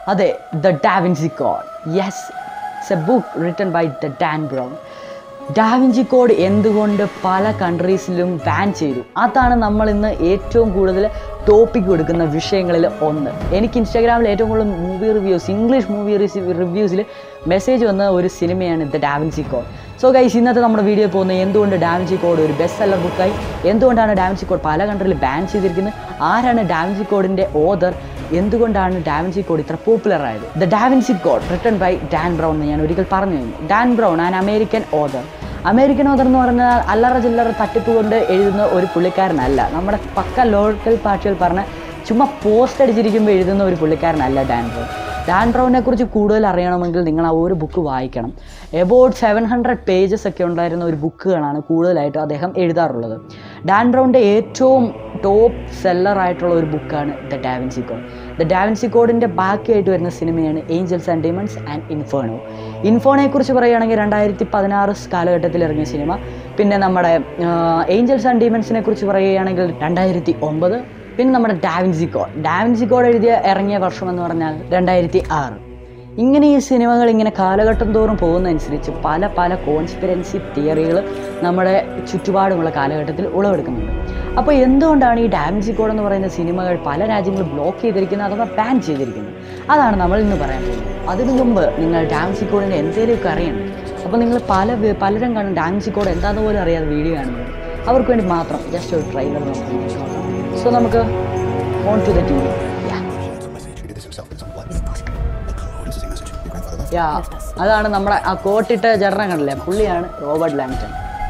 അതെ the Da Vinci code yes it's a book written by the Dan Brown Da Vinci code എന്തുകൊണ്ട് പല കൺട്രീസിലും ban ചെയ്തു അതാണ് നമ്മൾ ഇന്ന് ഏറ്റവും കൂടുതൽ ടോപ്പിക് കൊടുക്കുന്ന വിഷയങ്ങളിൽ ഒന്ന് എനിക്ക് ഇൻസ്റ്റാഗ്രാമിൽ ഏറ്റവും കൂടുതൽ മൂവി റിവ്യൂസ് ഇംഗ്ലീഷ് മൂവി റിവ്യൂസിൽ മെസ്സേജ് വന്ന ഒരു സിനിമയാണ് the Da Vinci code so guys ഇന്നത്തെ നമ്മുടെ വീഡിയോ പോകുന്നത് എന്തുകൊണ്ട് ഡാവിഞ്ചി കോഡ് ഒരു ബെസ്റ്റ് സെല്ലർ ബുക്കായി എന്തുകൊണ്ടാണ് ഡാവിഞ്ചി കോഡ് പല കൺട്രിയിൽ ബാൻ ചെയ്തിരിക്കുന്നത് ആരാണ് ഡാവിഞ്ചി കോഡിൻ്റെ ഓദർ എന്തുകൊണ്ടാണ് ഡാവിൻസി കോഡ് ഇത്ര പോപ്പുലർ ആയത് the Da Vinci code written by Dan Brown എന്ന് ഞാൻ ഒരിക്കൽ പറഞ്ഞു കഴിഞ്ഞു Dan Brown an American author American author എന്ന് പറഞ്ഞാൽ അല്ലറ ചില്ലറ തട്ടിപ്പ് കൊണ്ട് എഴുതുന്ന ഒരു പുള്ളിക്കാരനല്ല നമ്മുടെ പക്ക ലോക്കൽ ഭാഷയിൽ പറഞ്ഞ ചുമ്മാ പോസ്റ്റ് അടിച്ചിരിക്കുമ്പോൾ എഴുതുന്ന ഒരു പുള്ളിക്കാരനല്ല ഡാൻ ബ്രൗൺ ഡാൻ ബ്രൗണിനെ കുറിച്ച് കൂടുതൽ അറിയണമെങ്കിൽ നിങ്ങൾ ആ ഒരു ബുക്ക് വായിക്കണം എബൌട്ട് സെവൻ ഹൺഡ്രഡ് പേജസ് ഒക്കെ ഉണ്ടായിരുന്ന ഒരു ബുക്കുകളാണ് കൂടുതലായിട്ടും അദ്ദേഹം എഴുതാറുള്ളത് ഡാൻ ബ്രൗണിൻ്റെ ഏറ്റവും ടോപ്പ് സെല്ലർ ആയിട്ടുള്ള ഒരു ബുക്കാണ് the Da Vinci Code the Da Vinci കോഡിൻ്റെ ബാക്കിയായിട്ട് വരുന്ന സിനിമയാണ് Angels and Demons and Inferno ഇൻഫോണയെ കുറിച്ച് പറയുകയാണെങ്കിൽ രണ്ടായിരത്തി പതിനാറ് കാലഘട്ടത്തിൽ ഇറങ്ങിയ സിനിമ പിന്നെ നമ്മുടെ ഏഞ്ചൽസ് ആൻഡ് ഡീമൺസിനെ കുറിച്ച് പറയുകയാണെങ്കിൽ രണ്ടായിരത്തി ഒമ്പത് പിന്നെ നമ്മുടെ ഡാവിൻസി കോഡ് ഡാവിൻസി കോഡ് എഴുതിയ ഇറങ്ങിയ വർഷം എന്ന് പറഞ്ഞാൽ രണ്ടായിരത്തി ആറ് ഇങ്ങനെ ഈ സിനിമകൾ ഇങ്ങനെ കാലഘട്ടം തോറും പോകുന്നതനുസരിച്ച് പല പല കോൺസ്പിറൻസി തിയറികൾ നമ്മുടെ ചുറ്റുപാടുമുള്ള കാലഘട്ടത്തിൽ ഉളവെടുക്കുന്നുണ്ട് അപ്പോൾ എന്തുകൊണ്ടാണ് ഈ ഡാവിൻസി കോഡ് എന്ന് പറയുന്ന സിനിമകൾ പല രാജ്യങ്ങളും ബ്ലോക്ക് ചെയ്തിരിക്കുന്നത് അഥവാ ബാൻ ചെയ്തിരിക്കുന്നത് അതാണ് നമ്മൾ ഇന്ന് പറയാൻ പോകുന്നത് അതിനു മുമ്പ് നിങ്ങൾ ഡാവിൻസി കോഡിൻ്റെ എന്തെങ്കിലുമൊക്കെ അറിയണം അപ്പോൾ നിങ്ങൾ പല വേ- പലരും കാണും ഡാവിൻസി കോഡ് എന്താണെന്ന് പോലും അറിയാതെ വീഡിയോ കാണുന്നത് അവർക്ക് വേണ്ടി മാത്രം ജസ്റ്റ് ഒരു ട്രെയിലർ നമുക്ക് നോക്കാം സോ നമുക്ക് on to the T V message. He did this himself in some blood. This is a message. Your grandfather left. Yeah അതാണ് നമ്മുടെ ആ കോട്ടിട്ട ചേട്ടനെ കണ്ടില്ലേ പുള്ളിയാണ് റോബർട്ട് ലാങ്ടൺ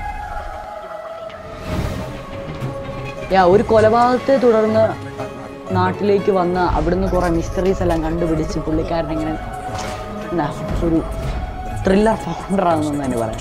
യാ ഒരു കൊലപാതകത്തെ തുടർന്ന് നാട്ടിലേക്ക് വന്ന് അവിടുന്ന് കുറേ മിസ്റ്ററീസ് എല്ലാം കണ്ടുപിടിച്ച് പുള്ളിക്കാരൻ ഇങ്ങനെ എന്താ ഒരു ത്രില്ലർ ഫൗണ്ടറാണെന്ന് തന്നെ പറയാം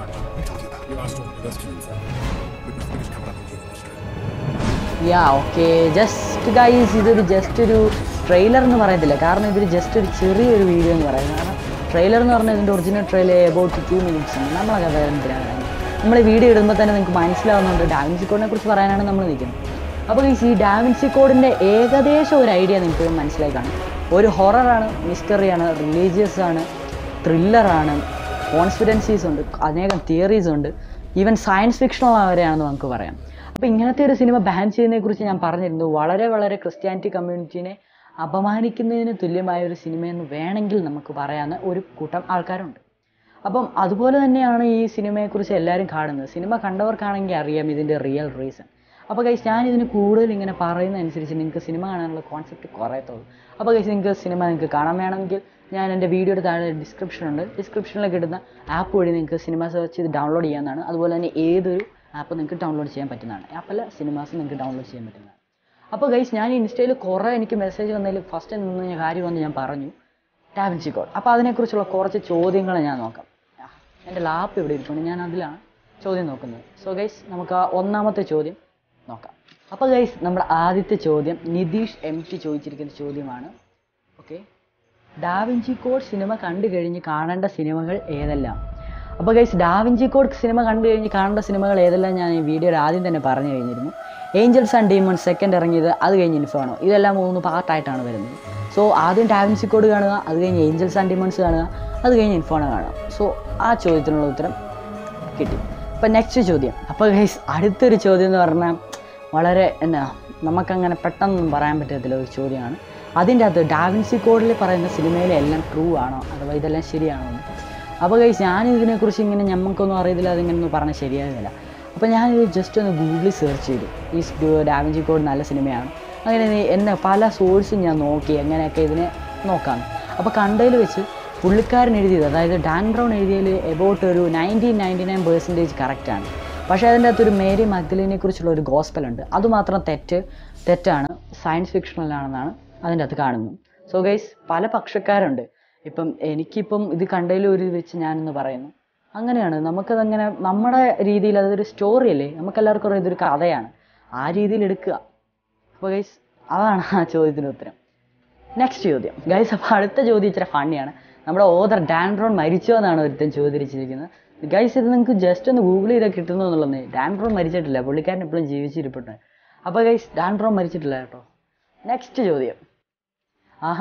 യാ ഓക്കെ ജസ്റ്റ് ഗൈസ് ഇതൊരു ജസ്റ്റ് ഒരു ട്രെയിലർ എന്ന് പറയത്തില്ല കാരണം ഇതൊരു ജസ്റ്റ് ഒരു ചെറിയൊരു വീഡിയോ എന്ന് പറയുന്നത് കാരണം ട്രെയിലർ എന്ന് പറഞ്ഞാൽ ഇതിൻ്റെ original trailer about two minutes ആണ് നമ്മളൊക്കെ വേദനത്തിലാണ് നമ്മൾ ഈ വീഡിയോ ഇടുമ്പോൾ തന്നെ നിങ്ങൾക്ക് മനസ്സിലാവുന്നുണ്ട് ഡാവിൻസി കോഡിനെ കുറിച്ച് പറയാനാണ് നമ്മൾ നിൽക്കുന്നത് അപ്പോൾ guys, ഈ ഡാവിൻസി കോഡിൻ്റെ ഏകദേശം ഒരു ഐഡിയ നിങ്ങൾക്ക് മനസ്സിലായി കാണും ഒരു ഹൊററാണ് മിസ്റ്ററിയാണ് റിലീജിയസ് ആണ് ത്രില്ലറാണ് കോൺസ്പിഡൻസീസ് ഉണ്ട് അനേകം തിയറീസ് ഉണ്ട് ഈവൻ സയൻസ് ഫിക്ഷനുള്ള വരെയാണെന്ന് നമുക്ക് പറയാം അപ്പോൾ ഇങ്ങനത്തെ ഒരു സിനിമ ബാൻ ചെയ്യുന്നതിനെ കുറിച്ച് ഞാൻ പറഞ്ഞിരുന്നു വളരെ വളരെ ക്രിസ്ത്യാനിറ്റി കമ്മ്യൂണിറ്റീനെ അപമാനിക്കുന്നതിന് തുല്യമായ ഒരു സിനിമയെന്ന് വേണമെങ്കിൽ നമുക്ക് പറയാവുന്ന ഒരു കൂട്ടം ആൾക്കാരുണ്ട് അപ്പം അതുപോലെ തന്നെയാണ് ഈ സിനിമയെക്കുറിച്ച് എല്ലാവരും കാണുന്നത് സിനിമ കണ്ടവർക്കാണെങ്കിൽ അറിയാം ഇതിൻ്റെ റിയൽ റീസൺ അപ്പോൾ ഗൈസ് ഞാൻ ഇതിന് കൂടുതൽ ഇങ്ങനെ പറയുന്നതനുസരിച്ച് നിങ്ങൾക്ക് സിനിമ കാണാനുള്ള കോൺസെപ്റ്റ് കുറയത്തുള്ളൂ അപ്പോൾ ഗൈസ് നിങ്ങൾക്ക് സിനിമ നിങ്ങൾക്ക് കാണാൻ വേണമെങ്കിൽ ഞാൻ എൻ്റെ വീഡിയോയുടെ താഴെ ഡിസ്ക്രിപ്ഷൻ ഉണ്ട് ഡിസ്ക്രിപ്ഷനിൽ ഇടുന്ന ആപ്പ് വഴി നിങ്ങൾക്ക് സിനിമ സെർച്ച് ചെയ്ത് ഡൗൺലോഡ് ചെയ്യാവുന്നതാണ് അതുപോലെ തന്നെ ഏതൊരു ആപ്പ് നിങ്ങൾക്ക് ഡൗൺലോഡ് ചെയ്യാൻ പറ്റുന്നതാണ് ആപ്പല്ല സിനിമാസ് നിങ്ങൾക്ക് ഡൗൺലോഡ് ചെയ്യാൻ പറ്റുന്നതാണ് അപ്പോൾ ഗൈസ് ഞാൻ ഇൻസ്റ്റയിൽ കുറേ എനിക്ക് മെസ്സേജ് വന്നതിൽ ഫസ്റ്റ് നിന്ന് ഞാൻ കാര്യം വന്ന് ഞാൻ പറഞ്ഞു ഡാവിൻസി കോഡ് അപ്പോൾ അതിനെക്കുറിച്ചുള്ള കുറച്ച് ചോദ്യങ്ങൾ ഞാൻ നോക്കാം ആ, എൻ്റെ ലാപ്പ് ഇവിടെ ഇരിക്കുന്നു ഞാൻ അതിലാണ് ചോദ്യം നോക്കുന്നത് സോ ഗൈസ് നമുക്ക് ആ ഒന്നാമത്തെ ചോദ്യം നോക്കാം അപ്പോൾ ഗൈസ് നമ്മുടെ ആദ്യത്തെ ചോദ്യം നിതീഷ് എം ടി ചോദിച്ചിരിക്കുന്ന ചോദ്യമാണ് ഓക്കെ ഡാവിഞ്ചി കോഡ് സിനിമ കണ്ടു കഴിഞ്ഞ് കാണേണ്ട സിനിമകൾ ഏതെല്ലാം അപ്പോൾ ഗൈസ് ഡാവിഞ്ചി കോഡ് സിനിമ കണ്ടു കഴിഞ്ഞ് കാണേണ്ട സിനിമകൾ ഏതെല്ലാം ഞാൻ ഈ വീഡിയോയിൽ ആദ്യം തന്നെ പറഞ്ഞു കഴിഞ്ഞിരുന്നു ഏഞ്ചൽസ് ആൻഡ് ഡീമൺ സെക്കൻഡ് ഇറങ്ങിയത് അത് കഴിഞ്ഞ് ഇൻഫാണോ ഇതെല്ലാം മൂന്ന് പാർട്ടായിട്ടാണ് വരുന്നത് സോ ആദ്യം ഡാവിഞ്ചി കോഡ് കാണുക അത് കഴിഞ്ഞ് ഏഞ്ചൽസ് ആൻഡ് ഡീമൺസ് കാണുക അത് കഴിഞ്ഞ് ഇൻഫാണോ കാണുക സോ ആ ചോദ്യത്തിനുള്ള ഉത്തരം കിട്ടി അപ്പം നെക്സ്റ്റ് ചോദ്യം അപ്പോൾ ഗൈസ് അടുത്തൊരു ചോദ്യം എന്ന് പറഞ്ഞാൽ വളരെ എന്നാ നമുക്കങ്ങനെ പെട്ടെന്നൊന്നും പറയാൻ പറ്റത്തില്ല ഒരു ചോദ്യമാണ് അതിൻ്റെ അകത്ത് ഡാവിൻസി കോഡിൽ പറയുന്ന സിനിമയിലെ എല്ലാം ട്രൂ ആണോ അഥവാ ഇതെല്ലാം ശരിയാണോ എന്ന് അപ്പോൾ ഗൈസ് ഞാൻ ഇതിനെക്കുറിച്ച് ഇങ്ങനെ ഞമ്മക്കൊന്നും അറിയത്തില്ല അതിങ്ങനെ ഒന്നും പറഞ്ഞാൽ ശരിയാകില്ല അപ്പോൾ ഞാനിത് ജസ്റ്റ് ഒന്ന് ഗൂഗിളിൽ സെർച്ച് ചെയ്തു ഈ ഡാവിൻസി കോഡ് നല്ല സിനിമയാണ് അങ്ങനെ നീ എന്നെ പല സോഴ്സും ഞാൻ നോക്കി എങ്ങനെയൊക്കെ ഇതിനെ നോക്കാം അപ്പോൾ കണ്ടതിൽ വെച്ച് പുള്ളിക്കാരൻ എഴുതിയത് അതായത് ഡാൻ ബ്രൗൺ എഴുതിയതിൽ എബൌട്ട് ഒരു നയൻറ്റീൻ നയൻറ്റി നയൻ പെർസെൻറ്റേജ് കറക്റ്റാണ് പക്ഷേ അതിൻ്റെ അകത്തൊരു മേരി മഗ്ദലിനെ കുറിച്ചുള്ള ഒരു ഗോസ്പൽ ഉണ്ട് അതുമാത്രം തെറ്റ് തെറ്റാണ് സയൻസ് ഫിക്ഷണലാണെന്നാണ് അതിൻ്റെ അകത്ത് കാണുന്നത് സോ ഗൈസ് പല പക്ഷക്കാരുണ്ട് ഇപ്പം എനിക്കിപ്പം ഇത് കണ്ടതിൽ ഒരു വെച്ച് ഞാനെന്ന് പറയുന്നു അങ്ങനെയാണ് നമുക്കതങ്ങനെ നമ്മുടെ രീതിയിൽ അതൊരു സ്റ്റോറി അല്ലേ നമുക്കെല്ലാവർക്കും അറിയാം ഇതൊരു കഥയാണ് ആ രീതിയിൽ എടുക്കുക അപ്പോൾ ഗൈസ് അതാണ് ആ ചോദ്യത്തിന് ഉത്തരം നെക്സ്റ്റ് ചോദ്യം ഗൈസ് അപ്പോൾ അടുത്ത ചോദ്യം ഇച്ചിരി ഫണ്ണിയാണ് നമ്മുടെ ഓദർ ഡാൻഡ്രോൺ മരിച്ചോ എന്നാണ് ഒരുത്തൻ ചോദിച്ചിരിക്കുന്നത് ഗൈസ് ഇത് നിങ്ങൾക്ക് ജസ്റ്റ് ഒന്ന് ഗൂഗിൾ ചെയ്താൽ കിട്ടുന്നു എന്നുള്ളത് ഡാൻഡ്രോൺ മരിച്ചിട്ടില്ല പുള്ളിക്കാരൻ എപ്പോഴും ജീവിച്ചിരിപ്പുണ്ട് അപ്പോൾ ഗൈസ് ഡാൻഡ്രോൺ മരിച്ചിട്ടില്ല കേട്ടോ നെക്സ്റ്റ് ചോദ്യം ആഹാ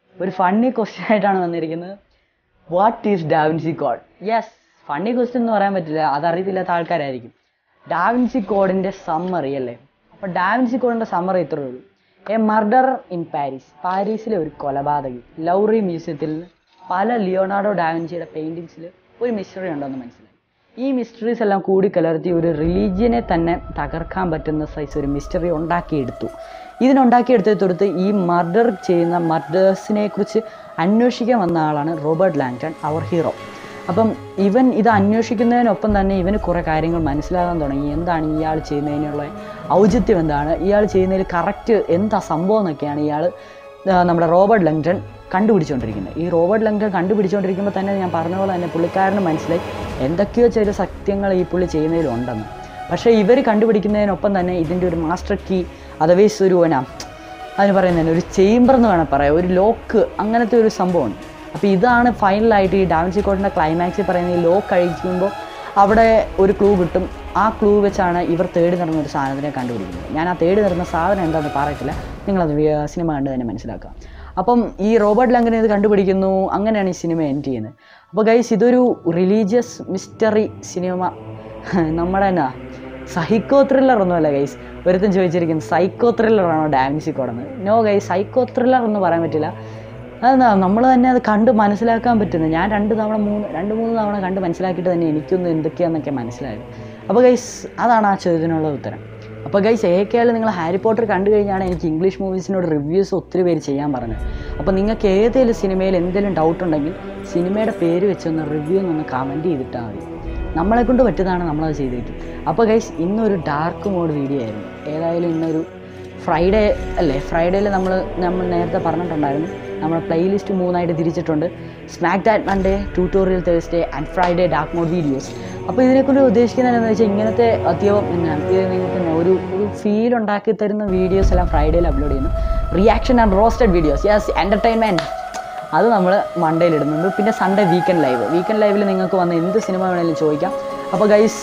ഒരു ഫണ്ണി ക്വസ്റ്റ്യൻ ആയിട്ടാണ് വന്നിരിക്കുന്നത് what is Da Vinci code yes funny question എന്ന് പറയാൻ പറ്റില്ല അതറിയത്തില്ലാത്ത ആൾക്കാരായിരിക്കും ഡാവിൻസി കോഡിൻ്റെ സമ്മറി അല്ലേ അപ്പോൾ ഡാവിൻസി കോഡിൻ്റെ സമ്മറി ഇത്രയേ ഉള്ളൂ എ മർഡർ ഇൻ പാരീസ് പാരീസിലെ ഒരു കൊലപാതകി ലൗറി മ്യൂസിയത്തിൽ പല ലിയോണാർഡോ ഡാവിൻസിയുടെ പെയിൻറ്റിങ്സിൽ ഒരു മിസ്റ്ററി ഉണ്ടെന്ന് മനസ്സിലായി ഈ മിസ്റ്ററീസ് എല്ലാം കൂടിക്കലർത്തി ഒരു റിലീജിയനെ തന്നെ തകർക്കാൻ പറ്റുന്ന സൈസ് ഒരു മിസ്റ്ററി ഉണ്ടാക്കിയെടുത്തു ഇതിനുണ്ടാക്കിയെടുത്തത് തൊടുത്ത് ഈ മർഡർ ചെയ്യുന്ന മർഡേഴ്സിനെ കുറിച്ച് അന്വേഷിക്കാൻ വന്ന ആളാണ് റോബർട്ട് ലാങ്ടൺ അവർ ഹീറോ അപ്പം ഇവൻ ഇത് അന്വേഷിക്കുന്നതിനൊപ്പം തന്നെ ഇവന് കുറേ കാര്യങ്ങൾ മനസ്സിലാകാൻ തുടങ്ങി എന്താണ് ഇയാൾ ചെയ്യുന്നതിനുള്ള ഔചിത്യം എന്താണ് ഇയാൾ ചെയ്യുന്നതിൽ കറക്റ്റ് എന്താ സംഭവം എന്നൊക്കെയാണ് ഇയാൾ നമ്മുടെ റോബർട്ട് ലങ്ടൺ കണ്ടുപിടിച്ചുകൊണ്ടിരിക്കുന്നത് ഈ റോബർട്ട് ലങ്ടൺ കണ്ടുപിടിച്ചുകൊണ്ടിരിക്കുമ്പോൾ തന്നെ ഞാൻ പറഞ്ഞ പോലെ തന്നെ പുള്ളിക്കാരന് മനസ്സിലായി എന്തൊക്കെയോ ചില സത്യങ്ങൾ ഈ പുള്ളി ചെയ്യുന്നതിലുണ്ടെന്ന് പക്ഷേ ഇവർ കണ്ടുപിടിക്കുന്നതിനൊപ്പം തന്നെ ഇതിൻ്റെ ഒരു മാസ്റ്റർ കീ അതവേസ് ഒരു എന്നാ അതിന് പറയുന്നത് ഒരു ചേംബർ എന്ന് വേണം പറയാം ഒരു ലോക്ക് അങ്ങനത്തെ ഒരു സംഭവമാണ് അപ്പോൾ ഇതാണ് ഫൈനലായിട്ട് ഈ ഡാവിൻസി കോഡിൻ്റെ ക്ലൈമാക്സിൽ പറയുന്ന ഈ ലോക്ക് കഴിക്കുമ്പോൾ അവിടെ ഒരു ക്ലൂ കിട്ടും ആ ക്ലൂ വെച്ചാണ് ഇവർ തേടി നടന്ന ഒരു സാധനത്തിനെ കണ്ടുപിടിക്കുന്നത് ഞാൻ ആ തേടി നടന്ന സാധനം എന്താണെന്ന് പറയത്തില്ല നിങ്ങളത് വി- സിനിമ കണ്ട് തന്നെ മനസ്സിലാക്കുക അപ്പം ഈ റോബർട്ട് ലങ്കനെ ഇത് കണ്ടുപിടിക്കുന്നു അങ്ങനെയാണ് ഈ സിനിമ എൻഡ് ചെയ്യുന്നത് അപ്പോൾ ഗൈസ് ഇതൊരു റിലീജിയസ് മിസ്റ്ററി സിനിമ നമ്മുടെ എന്നാ സൈക്കോ ത്രില്ലർ ഒന്നുമല്ല ഗൈസ് ഒരുത്തൻ ചോദിച്ചിരിക്കുന്നത് സൈക്കോ ത്രില്ലറാണോ ഡാമിസി കോടെന്ന് നോ ഗൈസ് സൈക്കോ ത്രില്ലർ എന്ന് പറയാൻ പറ്റില്ല അതെന്താ നമ്മൾ തന്നെ അത് കണ്ട് മനസ്സിലാക്കാൻ പറ്റുന്നത് ഞാൻ രണ്ട് തവണ മൂന്ന് രണ്ട് മൂന്ന് തവണ കണ്ട് മനസ്സിലാക്കിയിട്ട് തന്നെ എനിക്കൊന്ന് എന്തൊക്കെയാണെന്നൊക്കെ മനസ്സിലായത് അപ്പോൾ ഗൈസ് അതാണ് ആ ചോദ്യത്തിനുള്ള ഉത്തരം അപ്പോൾ ഗൈസ് ഏകയാലും നിങ്ങൾ ഹാരി പോട്ടർ കണ്ടു കഴിഞ്ഞാണ് എനിക്ക് ഇംഗ്ലീഷ് മൂവീസിനോട് റിവ്യൂസ് ഒത്തിരി പേര് ചെയ്യാൻ പറഞ്ഞത് അപ്പോൾ നിങ്ങൾക്ക് ഏതെങ്കിലും സിനിമയിൽ എന്തെങ്കിലും ഡൗട്ട് ഉണ്ടെങ്കിൽ സിനിമയുടെ പേര് വെച്ചൊന്ന് റിവ്യൂ എന്നൊന്ന് കമൻറ്റ് ചെയ്തിട്ടാൽ മതി നമ്മളെ കൊണ്ട് പറ്റുന്നതാണ് നമ്മളത് ചെയ്തിരിക്കും അപ്പോൾ ഗൈസ് ഇന്നൊരു ഡാർക്ക് മോഡ് വീഡിയോ ആയിരുന്നു ഏതായാലും ഇന്നൊരു ഫ്രൈഡേ അല്ലേ ഫ്രൈഡേയിൽ നമ്മൾ നമ്മൾ നേരത്തെ പറഞ്ഞിട്ടുണ്ടായിരുന്നു നമ്മൾ പ്ലേലിസ്റ്റ് മൂന്നായിട്ട് തിരിച്ചിട്ടുണ്ട് smack that Monday tutorial Thursday and Friday dark mode videos അപ്പോൾ ഇതിനെക്കൊണ്ട് ഉദ്ദേശിക്കുന്നത് എന്താണെന്ന് വെച്ചാൽ ഇങ്ങനത്തെ അത്യാവശ്യം പിന്നെ ഇത് നിങ്ങൾക്ക് ഒരു ഒരു ഫീൽ ഉണ്ടാക്കി തരുന്ന വീഡിയോസ് എല്ലാം ഫ്രൈഡേയിൽ അപ്ലോഡ് ചെയ്യുന്നു reaction and roasted videos yes entertainment അത് നമ്മൾ മൺഡേയിൽ ഇടുന്നുണ്ട് പിന്നെ സൺഡേ വീക്കെൻഡ് ലൈവ് വീക്കെൻഡ് ലൈവിൽ നിങ്ങൾക്ക് വന്ന് എന്ത് സിനിമ വേണമെങ്കിലും ചോദിക്കാം അപ്പോൾ ഗൈസ്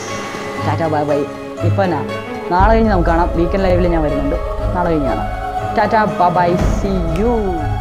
ടാറ്റ ബൈ ബൈ ഇപ്പം എന്നാ നാളെ കഴിഞ്ഞ് നമുക്ക് കാണാം വീക്കെൻഡ് ലൈവിൽ ഞാൻ വരുന്നുണ്ട് നാളെ കഴിഞ്ഞ് കാണാം ടാറ്റ ബൈ സി യു